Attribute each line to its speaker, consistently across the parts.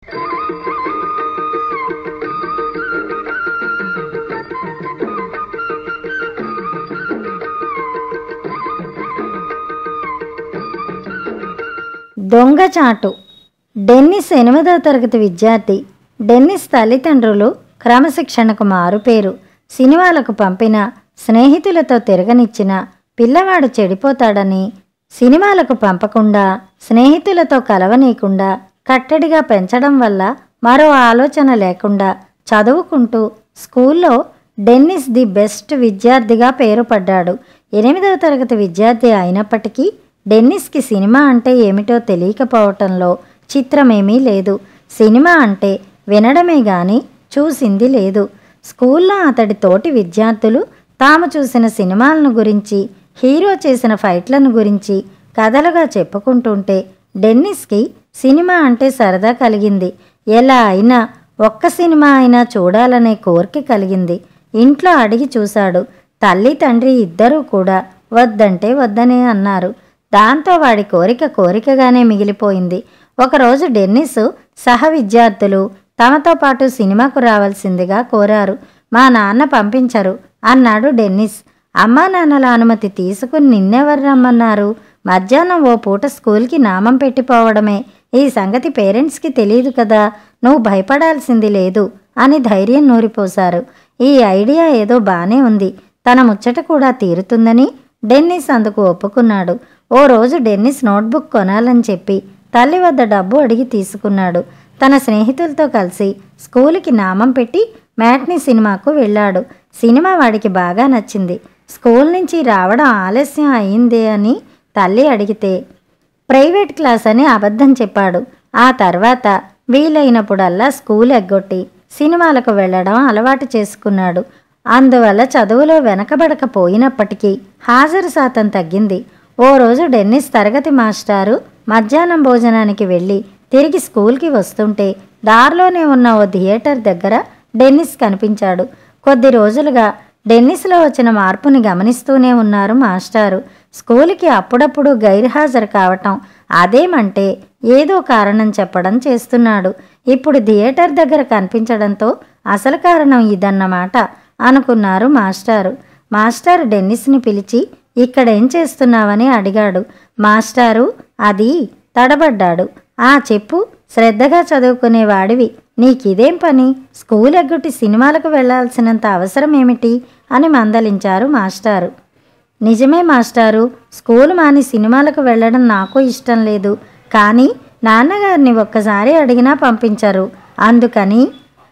Speaker 1: దొంగచాటు Dennis ఎనిమిదవ తరగతి విద్యార్థి డెన్నిస్ తల్లిదండ్రులు క్రమశిక్షణకు మారుపేరు సినిమాలకు పంపిన స్నేహితులతో తిరగనిచ్చిన పిల్లవాడు చెడిపోతాడని సినిమాలకు పంపకుండా స్నేహితులతో కలవనీయకుండా కట్టడిగా పెంచడం వల్ల మరో ఆలోచన లేకుండా చదువుకుంటూ స్కూల్లో డెన్నిస్ ది బెస్ట్ విద్యార్థిగా పేరు పడ్డాడు ఎనిమిదవ తరగతి విద్యార్థి అయినప్పటికీ డెన్నిస్కి సినిమా అంటే ఏమిటో తెలియకపోవటంలో చిత్రమేమీ లేదు సినిమా అంటే వినడమే గాని చూసింది లేదు స్కూల్లో అతడి తోటి విద్యార్థులు తాము చూసిన సినిమాలను గురించి హీరో చేసిన ఫైట్లను గురించి కథలుగా చెప్పుకుంటుంటే డెన్నిస్కి సినిమా అంటే సరదా కలిగింది ఎలా అయినా ఒక్క సినిమా అయినా చూడాలనే కోరిక కలిగింది ఇంట్లో అడిగి చూశాడు తల్లి తండ్రి ఇద్దరూ కూడా వద్దంటే వద్దనే అన్నారు దాంతో వాడి కోరిక కోరికగానే మిగిలిపోయింది ఒకరోజు డెన్నిస్ సహ విద్యార్థులు తమతో పాటు సినిమాకు రావాల్సిందిగా కోరారు మా నాన్న పంపించరు అన్నాడు డెన్నిస్ అమ్మా నాన్నల అనుమతి తీసుకుని నిన్నెవరు రమ్మన్నారు మధ్యాహ్నం ఓ పూట స్కూల్కి నామం పెట్టిపోవడమే ఈ సంగతి పేరెంట్స్కి తెలియదు కదా నువ్వు భయపడాల్సింది లేదు అని ధైర్యం నూరిపోశారు ఈ ఐడియా ఏదో బానే ఉంది తన ముచ్చట కూడా తీరుతుందని డెన్నిస్ అందుకు ఒప్పుకున్నాడు ఓ రోజు డెన్నిస్ నోట్బుక్ కొనాలని చెప్పి తల్లి వద్ద డబ్బు అడిగి తీసుకున్నాడు తన స్నేహితులతో కలిసి స్కూలుకి నామం పెట్టి మ్యాట్నీ సినిమాకు వెళ్ళాడు సినిమా వాడికి బాగా నచ్చింది స్కూల్ నుంచి రావడం ఆలస్యం అయిందే అని తల్లి అడిగితే ప్రైవేట్ క్లాస్ అని అబద్ధం చెప్పాడు ఆ తర్వాత వీలైనప్పుడల్లా స్కూల్ ఎగ్గొట్టి సినిమాలకు వెళ్ళడం అలవాటు చేసుకున్నాడు అందువల్ల చదువులో వెనకబడకపోయినప్పటికీ హాజరు శాతం తగ్గింది ఓ రోజు డెన్నిస్ తరగతి మాస్టారు మధ్యాహ్నం భోజనానికి వెళ్ళి తిరిగి స్కూల్కి వస్తుంటే దారిలోనే ఉన్న ఓ థియేటర్ దగ్గర డెన్నిస్ కనిపించాడు కొద్ది రోజులుగా డెన్నిస్లో వచ్చిన మార్పుని గమనిస్తూనే ఉన్నారు మాస్టారు స్కూల్కి అప్పుడప్పుడు గైర్హాజరు కావటం అదేమంటే ఏదో కారణం చెప్పడం చేస్తున్నాడు ఇప్పుడు థియేటర్ దగ్గర కనిపించడంతో అసలు కారణం ఇదన్నమాట అనుకున్నారు మాస్టారు మాస్టర్ డెన్నిస్ని పిలిచి ఇక్కడేం చేస్తున్నావని అడిగాడు మాస్టారు అది తడబడ్డాడు ఆ చెప్పు శ్రద్ధగా చదువుకునే వాడివి నీకిదేం పని స్కూల్ ఎగ్గొట్టి సినిమాలకు వెళ్ళాల్సినంత అవసరం ఏమిటి అని మందలించారు మాస్టారు నిజమే మాస్టారు స్కూల్ మాని సినిమాలకు వెళ్ళడం నాకు ఇష్టం లేదు కానీ నాన్నగారిని ఒక్కసారి అడిగినా పంపించరు అందుకని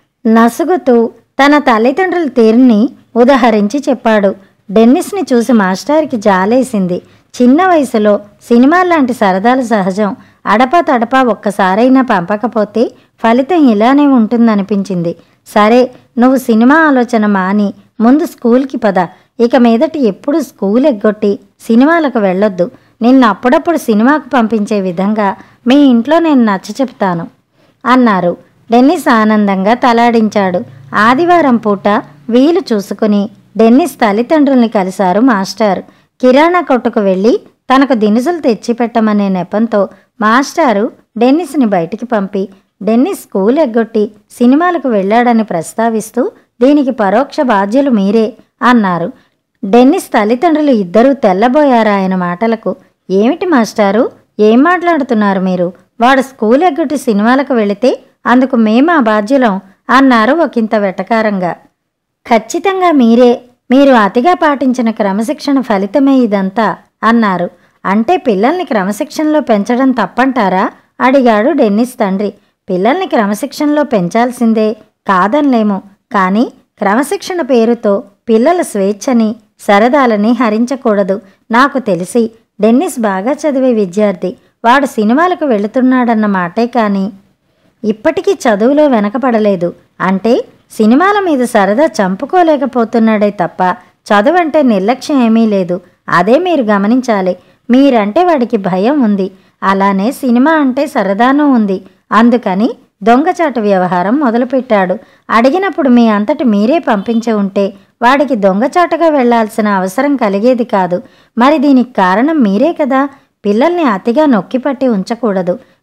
Speaker 1: నసుగుతూ తన తల్లిదండ్రుల తీరుని ఉదహరించి చెప్పాడు డెన్నిస్ని చూసి మాస్టార్కి జాలేసింది చిన్న వయసులో సినిమా లాంటి సరదాలు సహజం అడపా తడపా ఒక్కసారైనా పంపకపోతే ఫలితం ఇలానే ఉంటుందనిపించింది సరే నువ్వు సినిమా ఆలోచన మాని ముందు స్కూల్కి పద ఇక మీదట ఎప్పుడు స్కూల్ ఎగ్గొట్టి సినిమాలకు వెళ్ళొద్దు నిన్ను అప్పుడప్పుడు సినిమాకు పంపించే విధంగా మీ ఇంట్లో నేను నచ్చ చెప్తాను అన్నారు డెన్నిస్ ఆనందంగా తలాడించాడు ఆదివారం పూట వీలు చూసుకుని డెన్నిస్ తల్లిదండ్రుల్ని కలిశారు మాస్టర్ కిరాణా కొట్టుకు వెళ్ళి తనకు దినుసులు తెచ్చిపెట్టమనే నెపంతో మాస్టారు డెన్నిస్ని బయటికి పంపి డెన్నిస్ స్కూల్ ఎగ్గొట్టి సినిమాలకు వెళ్ళాడని ప్రస్తావిస్తూ దీనికి పరోక్ష బాధ్యులు మీరే అన్నారు డెన్నిస్ తల్లిదండ్రులు ఇద్దరూ తెల్లబోయారు ఆయన మాటలకు ఏమిటి మాస్టారు ఏం మాట్లాడుతున్నారు మీరు వాడు స్కూల్ ఎగ్గొట్టి సినిమాలకు వెళితే అందుకు మేమా బాధ్యులం అన్నారు ఒకంత వెటకారంగా ఖచ్చితంగా మీరే మీరు అతిగా పాటించిన క్రమశిక్షణ ఫలితమే ఇదంతా అన్నారు అంటే పిల్లల్ని క్రమశిక్షణలో పెంచడం తప్పంటారా అడిగాడు డెన్నిస్ తండ్రి పిల్లల్ని క్రమశిక్షణలో పెంచాల్సిందే కాదనలేము కానీ క్రమశిక్షణ పేరుతో పిల్లల స్వేచ్ఛని సరదాలని హరించకూడదు నాకు తెలిసి డెన్నిస్ బాగా చదివే విద్యార్థి వాడు సినిమాలకు వెళుతున్నాడన్న మాటే కానీ ఇప్పటికీ చదువులో వెనకపడలేదు అంటే సినిమాల మీద సరదా చంపుకోలేకపోతున్నాడే తప్ప చదువంటే నిర్లక్ష్యం ఏమీ లేదు అదే మీరు గమనించాలి మీరంటే వాడికి భయం ఉంది అలానే సినిమా అంటే సరదానూ ఉంది అందుకని దొంగచాటు వ్యవహారం మొదలుపెట్టాడు అడిగినప్పుడు మీ అంతటి మీరే పంపించి ఉంటే వాడికి దొంగచాటుగా వెళ్లాల్సిన అవసరం కలిగేది కాదు మరి దీనికి కారణం మీరే కదా పిల్లల్ని అతిగా నొక్కిపట్టి ఉంచకూడదు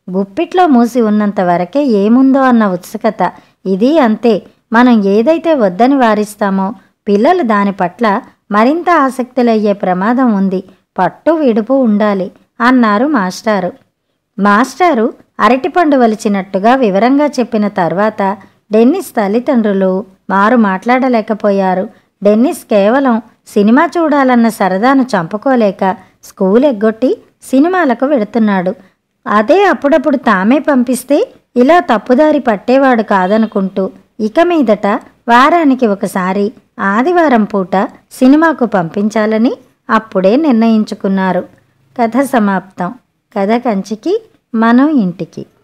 Speaker 1: గుప్పిట్లో మూసి ఉన్నంత వరకే ఏముందో అన్న ఉత్సుకత ఇది అంతే మనం ఏదైతే వద్దని వారిస్తామో పిల్లలు దాని పట్ల మరింత ఆసక్తులయ్యే ప్రమాదం ఉంది పట్టు విడుపు ఉండాలి అన్నారు మాస్టారు మాస్టారు అరటిపండు వలిచినట్టుగా వివరంగా చెప్పిన తర్వాత డెన్నిస్ తల్లిదండ్రులు మారు మాట్లాడలేకపోయారు డెన్నిస్ కేవలం సినిమా చూడాలన్న సరదాను చంపుకోలేక స్కూల్ ఎగ్గొట్టి సినిమాలకు వెడుతున్నాడు అదే అప్పుడప్పుడు తామే పంపిస్తే ఇలా తప్పుదారి పట్టేవాడు కాదనుకుంటూ ఇక మీదట వారానికి ఒకసారి ఆదివారం పూట సినిమాకు పంపించాలని అప్పుడే నిర్ణయించుకున్నారు కథ సమాప్తం కథ కంచికి మనం ఇంటికి